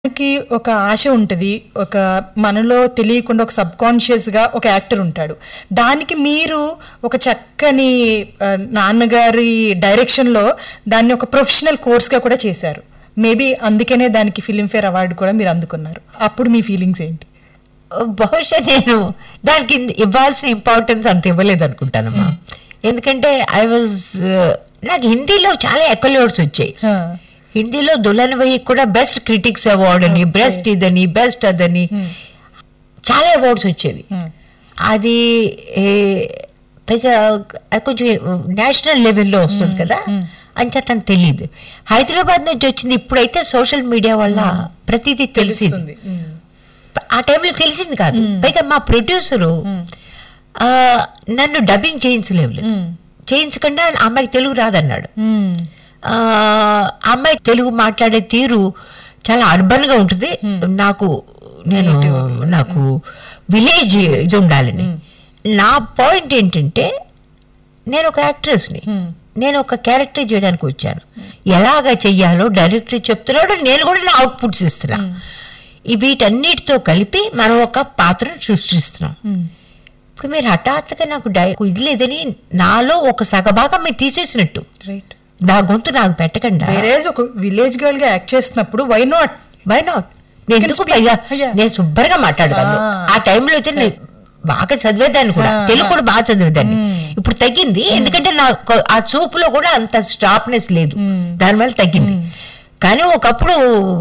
మనకి ఒక ఆశ ఉంటుంది ఒక మనలో తెలియకుండా ఒక సబ్ కాన్షియస్ గా ఒక యాక్టర్ ఉంటాడు దానికి మీరు ఒక చక్కని ఆ, నాన్నగారి డైరెక్షన్ లో దాన్ని ఒక ప్రొఫెషనల్ కోర్స్ గా కూడా చేశారు మేబీ అందుకనే దానికి ఫిలింఫేర్ అవార్డు కూడా మీరు అందుకున్నారు అప్పుడు మీ ఫీలింగ్స్ ఏంటి బహుశా నేను దానికి ఇన్- ఇవ్వాల్సిన ఇంపార్టెన్స్ అంత ఇవ్వలేదు అనుకుంటానమ్మా ఎందుకంటే ఐ వాజ్ నాకు హిందీలో చాలా ఎక్కలోడ్స్ వచ్చాయి హా. హిందీలో దుల్హన్ వహి కూడా బెస్ట్ క్రిటిక్స్ అవార్డ్ అని బెస్ట్ ఇదని బెస్ట్ అదని చాలా అవార్డ్స్ వచ్చేవి అది ఏ, పైగా అది కొంచెం నేషనల్ లెవెల్లో వస్తుంది కదా అంచేత తనకు తెలియదు హైదరాబాద్ నుంచి వచ్చింది ఇప్పుడైతే సోషల్ మీడియా వల్ల ప్రతిదీ తెలిసింది తెలుస్తుంది మ్మ్. ఆ టైంలో తెలిసింది కాదు పైగా మా ప్రొడ్యూసరు ఆ, నన్ను డబ్బింగ్ చేయించలేవు చేయించకుండా ఆ అమ్మాయికి తెలుగు రాదన్నాడు మ్మ్. ఆ ఆ అమ్మాయి తెలుగు మాట్లాడే తీరు చాలా అర్బన్ గా ఉంటుంది నాకు నేను నాకు విలేజ్ ఇది ఉండాలని నా పాయింట్ ఏంటంటే నేను ఒక యాక్ట్రెస్ని నేను ఒక క్యారెక్టర్ చేయడానికి వచ్చాను ఎలాగ చెయ్యాలో డైరెక్టర్ చెప్తున్నాడు నేను కూడా నా అవుట్పుట్స్ ఇస్తున్నా ఈ వీటన్నిటితో కలిపి మనం ఒక పాత్రను సృష్టిస్తున్నాం ఇప్పుడు మీరు హఠాత్తుగా నాకు డై ఇది లేదని నాలో ఒక సగభాగం మీరు తీసేసినట్టు రైట్ నా గొంతు నాకు పెట్టకుండా వేరే ఒక విలేజ్ గర్ల్ గా యాక్ట్ చేసినప్పుడు వై నాట్ వై నాట్ నేను can ఎందుకు speak. పైగా Yeah. నేను శుభ్రంగా మాట్లాడగలను Ah. ఆ టైంలో అయితే నేను బాగా చదివేదాన్ని కూడా Ah, తెలుగు ah. కూడా బాగా చదివేదాన్ని ఇప్పుడు తగ్గింది ఎందుకంటే నాకు ఆ చూపులో కూడా అంత స్టాప్నెస్ లేదు దానివల్ల తగ్గింది కానీ ఒకప్పుడు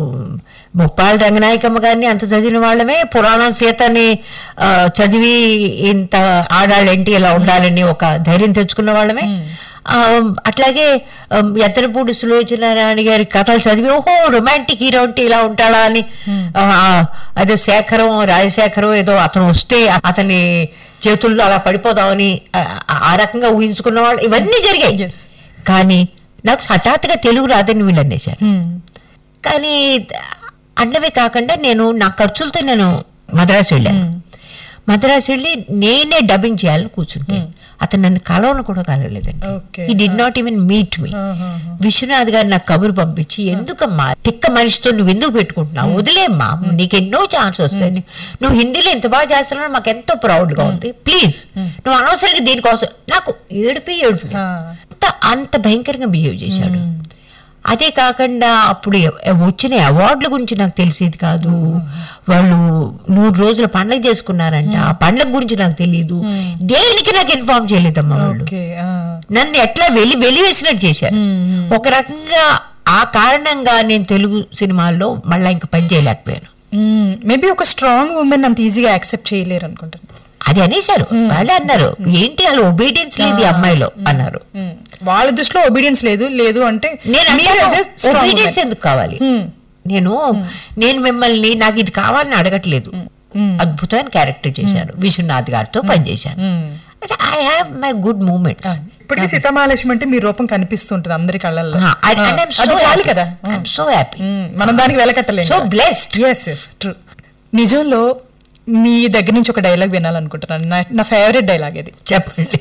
ముప్పాల రంగనాయకమ్మ గారిని అంత చదివిన వాళ్ళమే పురాణం సీతని ఆ, చదివి ఇంత ఆడాళ్ళేంటి ఇలా ఉండాలని ఒక ధైర్యం తెచ్చుకున్న వాళ్ళమే ఆ, అట్లాగే ఆమ్, ఎత్తనపూడి సులోచన రాణి గారి కథలు చదివి ఓహో రొమాంటిక్ హీరో అంటే ఇలా ఉంటాడా అని ఆ, అదే శేఖరం రాజశేఖరం ఏదో అతను వస్తే అతని చేతుల్లో అలా పడిపోదామని ఆ, ఆ రకంగా ఊహించుకున్న వాళ్ళు ఇవన్నీ జరిగాయి Yes. కానీ నాకు హఠాత్తుగా తెలుగు రాదని వీళ్ళు అనేశారు కానీ అన్నవే కాకుండా నేను నా ఖర్చులతో నేను మద్రాసు వెళ్ళాను మద్రాసు వెళ్ళి నేనే డబ్బింగ్ చేయాలని కూర్చుంటే అతను నన్ను కలవను కూడా కలవలేదండి Okay. He did not even meet me Viswanath garu నాకు కబురు పంపించి ఎందుకమ్మా తిక్క మనిషితో నువ్వు ఎందుకు పెట్టుకుంటున్నావు వదిలేమ్మా నీకు ఎన్నో ఛాన్స్ వస్తాయి నువ్వు హిందీలో ఎంత బాగా చేస్తున్నావు మాకు ఎంతో ప్రౌడ్ గా ఉంది ప్లీజ్ నువ్వు అనవసరంగా దీనికోసం నాకు ఏడుపి ఏడుపు అంత అంత భయంకరంగా బిహేవ్ చేశాడు అదే కాకుండా అప్పుడు ఎ- వచ్చిన అవార్డుల గురించి నాకు తెలిసేది కాదు వాళ్ళు నూరు రోజుల పండగ చేసుకున్నారంట ఆ పండగ గురించి నాకు తెలియదు దేనికి నాకు ఇన్ఫార్మ్ చేయలేదమ్మా వాళ్ళు ఓకే నన్ను ఎట్లా వెలి వెలివేసినట్టు చేశారు ఒక రకంగా ఆ కారణంగా నేను తెలుగు సినిమాల్లో మళ్ళీ ఇంక పని చేయలేకపోయాను మేబీ ఒక స్ట్రాంగ్ ఉమెన్ అంత ఈజీగా యాక్సెప్ట్ చేయలేరు అనుకుంటాను అది అనేశారు వాళ్ళే అన్నారు ఏంటి అలా ఒబీడియన్స్ లేదు ఈ అమ్మాయిలో అన్నారు మ్మ్. వాళ్ళ దృష్టిలో ఒబీడియన్స్ లేదు లేదు అంటే నేను మీరు as a strong obedience woman. ఎందుకు కావాలి Hmm. నేను నేను మిమ్మల్ని నాకు ఇది కావాలని అడగట్లేదు అద్భుతమైన క్యారెక్టర్ చేశాను విశ్వనాథ్ గారితో పనిచేశాను I have my good moments ఇప్పటికీ సీతామహాలక్ష్మి అంటే మీ రూపం కనిపిస్తుంటుంది అందరి కళ్ళల్లో ఆ, అది చాలు కదా సో హ్యాపీ మ్మ్. మనం దానికి వెలకట్టలేము so blessed yes yes true నిజంలో మీ దగ్గర నుంచి ఒక డైలాగ్ వినాలనుకుంటున్నాను నా నా ఫేవరెట్ డైలాగ్ ఇది చెప్పండి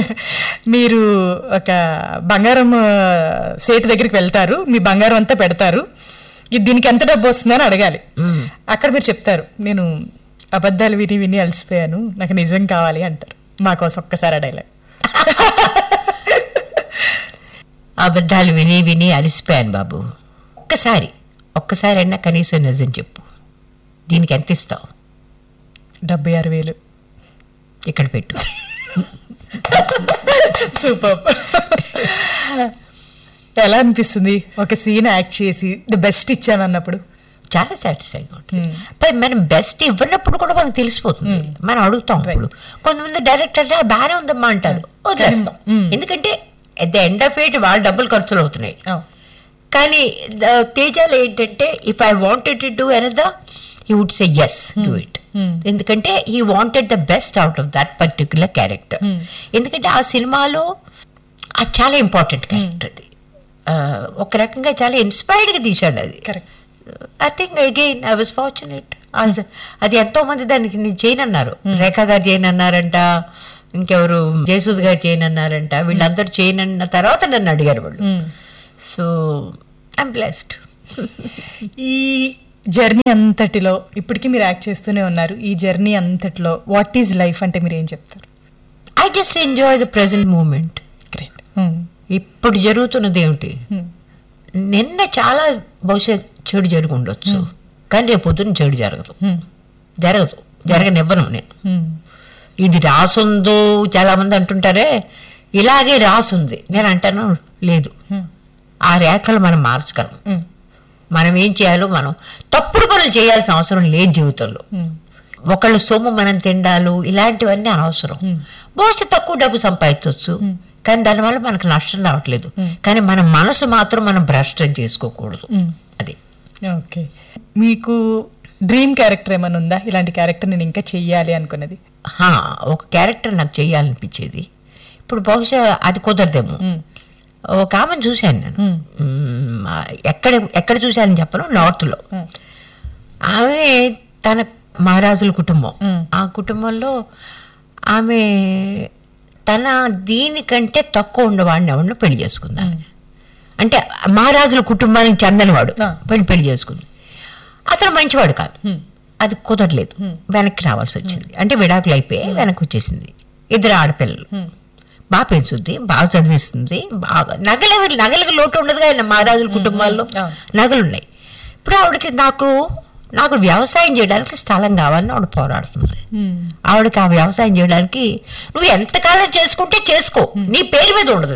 మీరు ఒక బంగారం ఆ, సేటు దగ్గరికి వెళ్తారు మీ బంగారం అంతా పెడతారు ఇది దీనికి ఎంత డబ్బు వస్తుందని అడగాలి అక్కడ మీరు చెప్తారు నేను అబద్ధాలు విని విని అలసిపోయాను నాకు నిజం కావాలి అంటారు మా కోసం ఒక్కసారి ఆ డైలాగ్ అబద్ధాలు విని విని అలసిపోయాను బాబు ఒక్కసారి ఒక్కసారి అయినా కనీసం నిజం చెప్పు దీనికి ఎంత ఇస్తావు డెబ్బై ఆరు వేలు ఇక్కడ పెట్టు సూపర్ ఎలా అనిపిస్తుంది ఒక సీన్ యాక్ట్ చేసి ది బెస్ట్ ఇచ్చాను అన్నప్పుడు చాలా సాటిస్ఫైగా ఉంటుంది పై మనం బెస్ట్ ఇవ్వనప్పుడు కూడా మనకు తెలిసిపోతుంది మనం అడుగుతాం ఇప్పుడు కొంతమంది డైరెక్టర్ బాగానే ఉందమ్మా అంటారు వదిలేస్తాం ఎందుకంటే at the end of it వాళ్ళ డబ్బులు ఖర్చులు అవుతున్నాయి కానీ ద- తేజాలు ఏంటంటే if I wanted to do another he would say yes do it ఎందుకంటే he wanted the best out of that particular character ఎందుకంటే ఆ సినిమాలో అది చాలా ఇంపార్టెంట్ క్యారెక్టర్ అది ఆ, ఒక రకంగా చాలా ఇన్స్పైర్డ్గా తీశాడు అది correct I think again I was fortunate అది ఎంతో మంది దానికి నేను చేయను అన్నారు రేఖా గారు చేయను అన్నారంట ఇంకెవరు జయసూద్ గారు చేయను అన్నారంట వీళ్ళందరూ చేయను అన్న తర్వాత నన్ను అడిగారు వాళ్ళు సో ఐమ్ బ్లెస్డ్ ఈ జర్నీ అంతటిలో ఇప్పటికీ మీరు యాక్ట్ చేస్తూనే ఉన్నారు ఈ జర్నీ అంతటిలో వాట్ ఈజ్ లైఫ్ అంటే మీరు ఏం చెప్తారు I just enjoy the present moment great ఇప్పుడు జరుగుతున్నది ఏమిటి నిన్న చాలా బహుశా చెడు జరిగి ఉండొచ్చు కానీ రేపు పొద్దున్న చెడు జరగదు జరగదు జరగనివ్వను నేను ఇది రాసుందో చాలా మంది అంటుంటారే ఇలాగే రాసుంది నేను అంటాను లేదు ఆ రేఖలు మనం మార్చగలం మనం ఏం చేయాలో మనం తప్పుడు పనులు చేయాల్సిన అవసరం లేదు జీవితంలో ఒకళ్ళ సొమ్ము మనం తిండాలు ఇలాంటివన్నీ అనవసరం బహుశా తక్కువ డబ్బు సంపాదించవచ్చు కానీ దానివల్ల మనకు నష్టం రావట్లేదు కానీ మన మనసు మాత్రం మనం భ్రష్టం చేసుకోకూడదు అది ఓకే మీకు డ్రీమ్ క్యారెక్టర్ ఏమైనా ఉందా ఇలాంటి క్యారెక్టర్ నేను ఇంకా చెయ్యాలి అనుకున్నది హా, ఒక క్యారెక్టర్ నాకు చేయాలనిపించేది ఇప్పుడు బహుశా అది కుదరదేమో ఒక ఆమెను చూశాను నేను మ్మ్, ఎక్కడ ఎక్కడ చూశానని చెప్పను నార్త్లో ఆమె తన మహారాజుల కుటుంబం ఆ కుటుంబంలో ఆమె తన దీనికంటే తక్కువ ఉండవాడిని ఎవరిని పెళ్లి చేసుకుంది ఆమె. అంటే మహారాజుల కుటుంబానికి చెందనివాడు ఆ. పెళ్లి పెళ్లి చేసుకుంది అతను మంచివాడు కాదు అది కుదరలేదు వెనక్కి రావాల్సి వచ్చింది అంటే విడాకులు అయిపోయి వెనక్కి వచ్చేసింది ఇద్దరు ఆడపిల్లలు బాగా పెంచుద్ది బాగా చదివిస్తుంది బాగా నగలు ఎవరు నగలకు లోటు ఉండదు కదా మహారాజుల కుటుంబాల్లో ఆ. నగలు ఉన్నాయి ఇప్పుడు ఆవిడకి నాకు నాకు వ్యవసాయం చేయడానికి స్థలం కావాలని ఆవిడ పోరాడుతుంది ఆవిడకి ఆ వ్యవసాయం చేయడానికి నువ్వు ఎంతకాలం చేసుకుంటే చేసుకో నీ పేరు మీద ఉండదు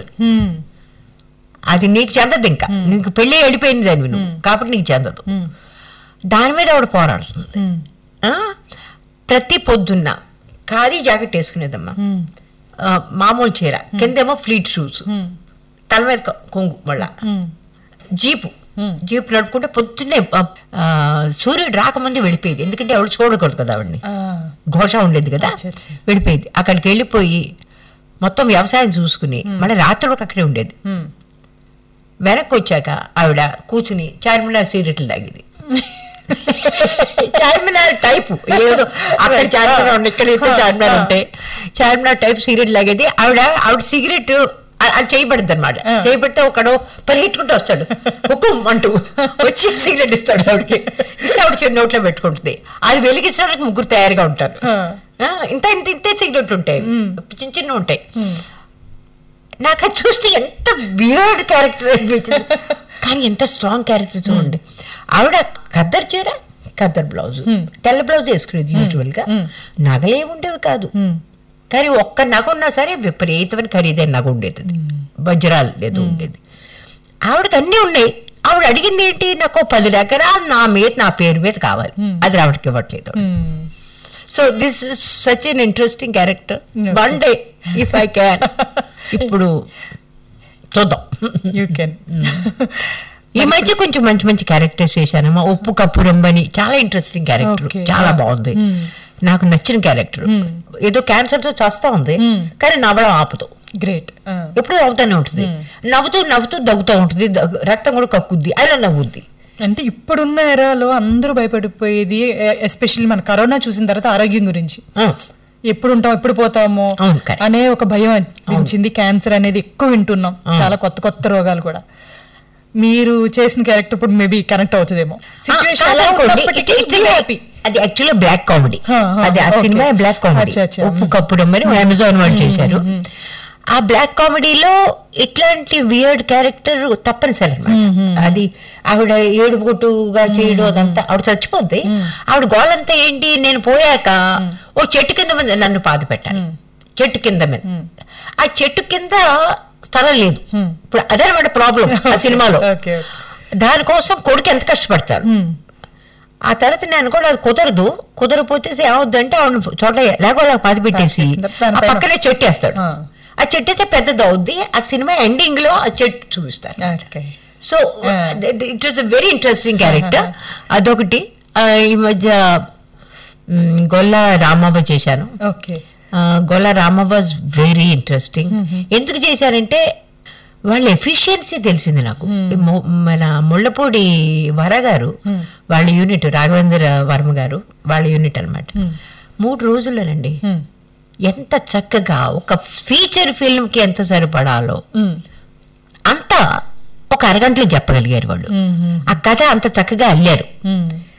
అది నీకు చెందదు ఇంకా నీకు పెళ్ళి వెళ్ళిపోయింది దాన్ని నువ్వు కాబట్టి నీకు చెందదు దాని మీద ఆవిడ పోరాడుతుంది ఆ? ప్రతి పొద్దున్న ఖాదీ జాకెట్ వేసుకునేదమ్మా ఆ, మామూలు చీర కిందేమో ఫ్లీట్ షూస్ తల మీద కొ- కొంగు మళ్ళా జీపు జీప్ నడుపుకుంటే పొద్దున్నే ఆ, ఆ, సూర్యుడు రాకముందే వెళ్ళిపోయేది ఎందుకంటే ఆవిడ చూడకూడదు కదా ఆవిడని ఘోష ఉండేది కదా అచ్చా, అచ్చా. వెళ్ళిపోయేది అక్కడికి వెళ్ళిపోయి మొత్తం వ్యవసాయం చూసుకుని మళ్ళీ రాత్రి వరకు అక్కడే ఉండేది వెనక్కి వచ్చాక ఆవిడ కూర్చుని చార్మినార్ సిగరెట్లు తాగేది చార్మినార్ టైప్ ఏదో అక్కడ చార్మినార్ ఉంది ఇక్కడ ఇక్కడ చార్మినార్ ఉంటాయి చార్మినార్ టైప్ సిగరెట్ లాగేది ఆవిడ ఆవిడ సిగరెట్ అది చేయబడింది అనమాట చేయబడితే ఒకడు పరిగెట్టుకుంటూ వస్తాడు హుకుం అంటూ వచ్చి సిగరెట్ ఇస్తాడు ఆవిడకి ఇస్తే ఆవిడ చిన్న నోట్లో పెట్టుకుంటుంది అది వెలిగించడానికి ముగ్గురు తయారుగా ఉంటారు ఆ, ఇంత ఇంత ఇంతే సిగరెట్లు ఉంటాయి చిన్న చిన్న ఉంటాయి నాకు అది చూస్తే ఎంత బియర్డ్ క్యారెక్టర్ అనిపించింది కానీ ఎంత స్ట్రాంగ్ క్యారెక్టర్ చూడండి ఆవిడ ఖద్దర్ చీర ఖద్దర్ బ్లౌజ్ తెల్ల బ్లౌజ్ వేసుకునేది యూజువల్ గా నగలే ఉండేవి కాదు కానీ ఒక్క నగ ఉన్నా సరే విపరీతమైన ఖరీదైన నగ ఉండేది అది. వజ్రాలు ఏదో ఉండేది ఆవిడకి అన్నీ ఉన్నాయి ఆవిడ అడిగింది ఏంటి నాకు ఓ పది ఎకరాలు నా మీద నా పేరు మీద కావాలి అది ఆవిడకి ఇవ్వట్లేదు so this such an interesting character one day if I can ఇప్పుడు చూద్దాం యూ కెన్ ఈ మధ్య కొంచెం మంచి మంచి క్యారెక్టర్స్ చేశానమ్మా ఉప్పు కప్పు రంబని చాలా ఇంట్రెస్టింగ్ క్యారెక్టర్ Okay. చాలా బాగుంది నాకు నచ్చిన క్యారెక్టర్ ఏదో క్యాన్సర్ తో చస్తా ఉంది కానీ నవ్వడం ఆపుతూ గ్రేట్ ఎప్పుడూ నవ్వుతూనే ఉంటుంది నవ్వుతూ నవ్వుతూ దగ్గుతూ ఉంటుంది దగ్గు- రక్తం కూడా కక్కుద్ది అయినా నవ్వుద్ది అంటే ఇప్పుడున్న ఎరాలో అందరూ భయపడిపోయేది ఎస్పెషల్లీ మన కరోనా చూసిన తర్వాత ఆరోగ్యం గురించి ఆ, ఎప్పుడు ఉంటాం ఎప్పుడు పోతామో అవును, correct. అనే ఒక భయం అనిపించింది క్యాన్సర్ అనేది ఎక్కువ వింటున్నాం చాలా కొత్త కొత్త రోగాలు కూడా మీరు చేసిన క్యారెక్టర్ ఇప్పుడు మేబీ కనెక్ట్ అవుతుందేమో సిచ్యువేషన్ అలా కాదనుకోండి, ఉన్నప్పటికీ it- it's you a- happy. అది యాక్చువల్లీ బ్లాక్ కామెడీ హా, హా, అది ఆ okay. సినిమా బ్లాక్ కామెడీ అచ్చా, అచ్చా. ఉప్పు కప్పుడు మరి అమెజాన్ వాళ్ళు చేశారు ఆ బ్లాక్ కామెడీలో ఇట్లాంటి వియర్డ్ క్యారెక్టర్ తప్పనిసరి అన్నమాట అది ఆవిడ ఏడుపుగుట్టుగా చేయడం అదంతా ఆవిడ చచ్చిపోద్ది ఆవిడ గోలంతా ఏంటి నేను పోయాక ఓ చెట్టు కింద మీద నన్ను పాత పెట్టాను చెట్టు కింద మీద ఆ చెట్టు కింద స్థలం లేదు ఇప్పుడు అదనమాట ప్రాబ్లం ఆ సినిమాలో Okay, దానికోసం కొడుకు ఎంత కష్టపడతాడు ఆ తర్వాత నేను కూడా అది కుదరదు కుదరపోతే ఏమవుద్దంటే ఆవిడ చోట లేకోలా పాతి పెట్టేసి దానిపైన- ఆ పక్కనే చెట్టు వేస్తాడు ఆ. ఆ చెట్టు అయితే పెద్దది అవుద్ది ఆ సినిమా ఎండింగ్ లో ఆ చెట్టు చూపిస్తారు okay so it was a very interesting character అదొకటి ఆ, ఈ మధ్య మ్, గొల్ల రామవ్వ చేశాను ఓకే ఆ, గొల్ల రామ వాజ్ వెరీ ఇంట్రెస్టింగ్ ఎందుకు చేశారంటే వాళ్ళ ఎఫిషియన్సీ తెలిసింది నాకు ఈ మొ- మన ముళ్ళపూడి వర గారు వాళ్ళ యూనిట్ రాఘవేంద్ర వర్మ గారు వాళ్ళ యూనిట్ అన్నమాట మూడు రోజుల్లోనండి ఎంత చక్కగా ఒక ఫీచర్ ఫిల్మ్ కి ఎంత సరిపడాలో అంతా ఒక అరగంటలో చెప్పగలిగారు వాళ్ళు ఆ కథ అంత చక్కగా అల్లారు